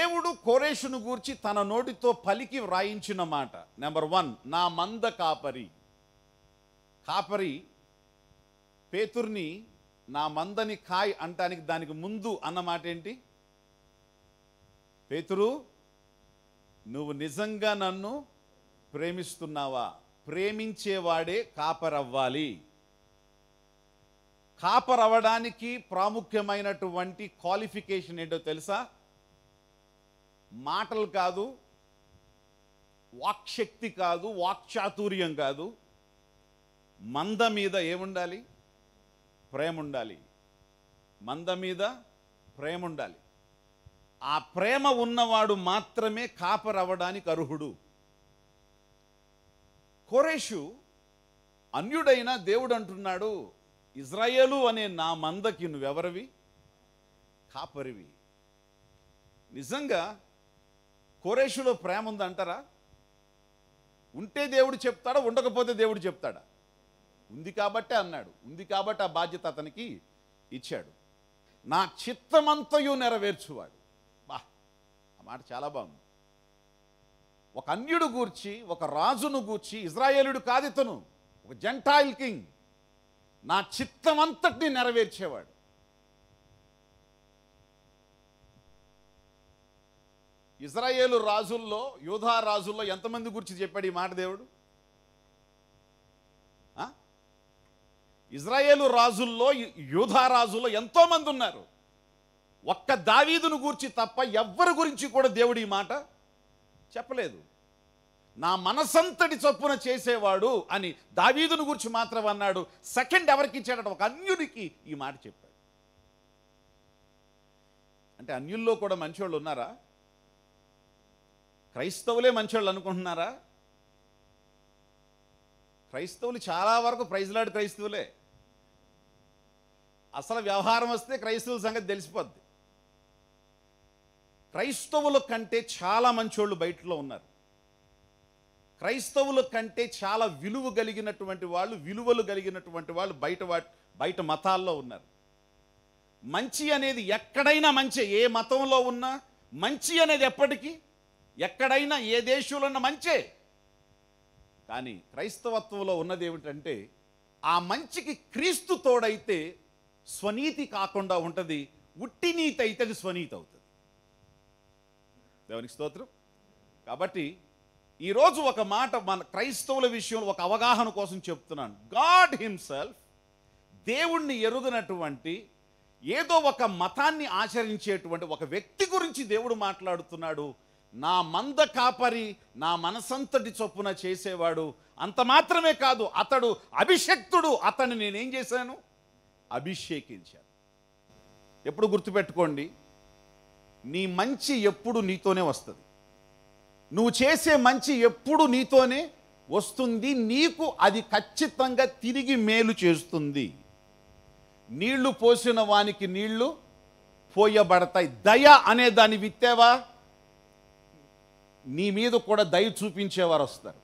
దేవుడు కోరేషును గూర్చి తన నోటితో పలికి వ్రాయించిన మాట నెంబర్ వన్ నా మంద కాపరి కాపరి పేతుర్ని నా మందని కాయ్ అంటానికి దానికి ముందు అన్న మాట ఏంటి పేతురు నువ్వు నిజంగా నన్ను ప్రేమిస్తున్నావా ప్రేమించేవాడే కాపరవ్వాలి కాపరవ్వడానికి ప్రాముఖ్యమైనటువంటి క్వాలిఫికేషన్ ఏంటో తెలుసా మాటలు కాదు వాక్శక్తి కాదు వాక్చాతుర్యం కాదు మంద మీద ఏముండాలి ప్రేమ ఉండాలి మంద మీద ప్రేమ ఉండాలి ఆ ప్రేమ ఉన్నవాడు మాత్రమే కాపరవ్వడానికి అర్హుడు కోరేషు అన్యుడైన దేవుడు అంటున్నాడు ఇజ్రాయేలు అనే నా మందకి నువ్వెవరివి కాపరివి నిజంగా కోరేషులో ప్రేమ ఉందంటారా ఉంటే దేవుడు చెప్తాడా ఉండకపోతే దేవుడు చెప్తాడా ఉంది కాబట్టే అన్నాడు ఉంది కాబట్టి ఆ బాధ్యత అతనికి ఇచ్చాడు నా చిత్తమంతయు నెరవేర్చువాడు బా ఆ మాట చాలా బాగుంది ఒక అన్యుడు గూర్చి ఒక రాజును గూర్చి ఇజ్రాయేలుడు కాదు ఇతను ఒక జెంటాయిల్ కింగ్ నా చిత్తమంతటిని నెరవేర్చేవాడు ఇజ్రాయేలు రాజుల్లో యూధా రాజుల్లో ఎంతమంది గురించి చెప్పాడు ఈ మాట దేవుడు ఆ? ఇజ్రాయేలు రాజుల్లో యు- యూదా రాజుల్లో ఎంతో మంది ఉన్నారు ఒక్క దావీదును గూర్చి తప్ప ఎవ్వరి గురించి కూడా దేవుడు ఈ మాట చెప్పలేదు నా మనసంతటి చొప్పున చేసేవాడు అని దావీదును గురించి మాత్రం అన్నాడు సెకండ్ ఎవరికి ఇచ్చాడట ఒక అన్యునికి ఈ మాట చెప్పాడు అంటే అన్యుల్లో కూడా మంచోళ్ళు ఉన్నారా క్రైస్తవులే మంచోళ్ళు అనుకుంటున్నారా క్రైస్తవులు చాలా వరకు ప్రైజ్లాడు క్రైస్తవులే అసలు వ్యవహారం వస్తే క్రైస్తవుల సంగతి తెలిసిపోద్ది క్రైస్తవుల కంటే చాలా మంచోళ్ళు బయటలో ఉన్నారు క్రైస్తవుల కంటే చాలా విలువ కలిగినటువంటి వాళ్ళు విలువలు కలిగినటువంటి వాళ్ళు బయట వా- బయట మతాల్లో ఉన్నారు మంచి అనేది ఎక్కడైనా మంచి ఏ మతంలో ఉన్నా మంచి అనేది ఎప్పటికీ ఎక్కడైనా ఏ దేశంలో ఉన్న మంచే కానీ క్రైస్తవత్వంలో ఉన్నది ఏమిటంటే ఆ మంచికి క్రీస్తు తోడైతే స్వనీతి కాకుండా ఉంటుంది ఉట్టి నీతి అయితే అది స్వనీతి అవుతుంది దేవునికి స్తోత్రం కాబట్టి ఈరోజు ఒక మాట మన క్రైస్తవుల విషయంలో ఒక అవగాహన కోసం చెప్తున్నాను గాడ్ హిమ్సెల్ఫ్ దేవుణ్ణి ఎరుగనటువంటి ఏదో ఒక మతాన్ని ఆచరించేటువంటి ఒక వ్యక్తి గురించి దేవుడు మాట్లాడుతున్నాడు నా మంద కాపరి నా మనసంతటి చొప్పున చేసేవాడు అంత మాత్రమే కాదు అతడు అభిషక్తుడు అతన్ని నేనేం చేశాను అభిషేకించాను ఎప్పుడు గుర్తుపెట్టుకోండి నీ మంచి ఎప్పుడు నీతోనే వస్తుంది నువ్వు చేసే మంచి ఎప్పుడు నీతోనే వస్తుంది నీకు అది ఖచ్చితంగా తిరిగి మేలు చేస్తుంది నీళ్లు పోసిన వానికి నీళ్లు పోయబడతాయి దయ అనే దాన్ని విత్తావా నీ మీద కూడా దయ చూపించేవారు వస్తారు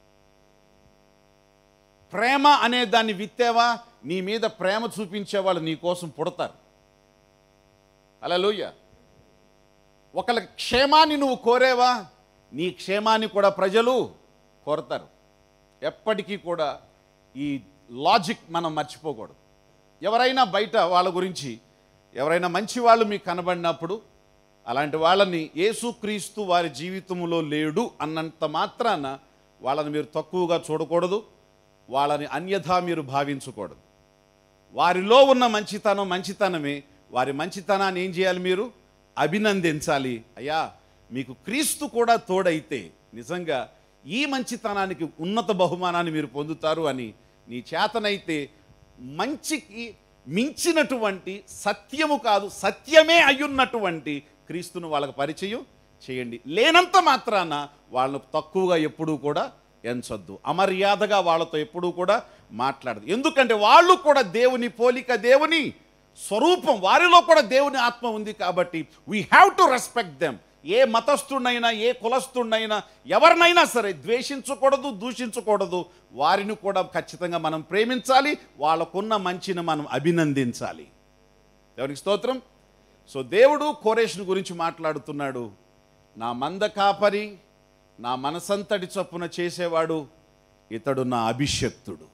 ప్రేమ అనే దాన్ని విత్తావా నీ మీద ప్రేమ చూపించేవాళ్ళు నీ కోసం పుడతారు అలా ఒకళ్ళ క్షేమాన్ని నువ్వు కోరేవా నీ క్షేమాన్ని కూడా ప్రజలు కోరతారు ఎప్పటికీ కూడా ఈ లాజిక్ మనం మర్చిపోకూడదు ఎవరైనా బయట వాళ్ళ గురించి ఎవరైనా మంచి వాళ్ళు మీకు కనబడినప్పుడు అలాంటి వాళ్ళని యేసుక్రీస్తు వారి జీవితంలో లేడు అన్నంత మాత్రాన వాళ్ళని మీరు తక్కువగా చూడకూడదు వాళ్ళని అన్యథా మీరు భావించకూడదు వారిలో ఉన్న మంచితనం మంచితనమే వారి మంచితనాన్ని ఏం చేయాలి మీరు అభినందించాలి అయ్యా మీకు క్రీస్తు కూడా తోడైతే నిజంగా ఈ మంచితనానికి ఉన్నత బహుమానాన్ని మీరు పొందుతారు అని నీ చేతనైతే మంచికి మించినటువంటి సత్యము కాదు సత్యమే అయ్యున్నటువంటి క్రీస్తును వాళ్ళకి పరిచయం చేయండి లేనంత మాత్రాన వాళ్ళను తక్కువగా ఎప్పుడూ కూడా ఎంచొద్దు అమర్యాదగా వాళ్ళతో ఎప్పుడూ కూడా మాట్లాడదు ఎందుకంటే వాళ్ళు కూడా దేవుని పోలిక దేవుని స్వరూపం వారిలో కూడా దేవుని ఆత్మ ఉంది కాబట్టి we have to respect them ఏ మతస్థుడినైనా ఏ కులస్థుడినైనా ఎవరినైనా సరే ద్వేషించకూడదు దూషించకూడదు వారిని కూడా ఖచ్చితంగా మనం ప్రేమించాలి వాళ్ళకున్న మంచిని మనం అభినందించాలి దేవునికి స్తోత్రం సో దేవుడు కోరేషన్ గురించి మాట్లాడుతున్నాడు నా మంద కాపరి నా మనసంతటి చొప్పున చేసేవాడు ఇతడు నా అభిషక్తుడు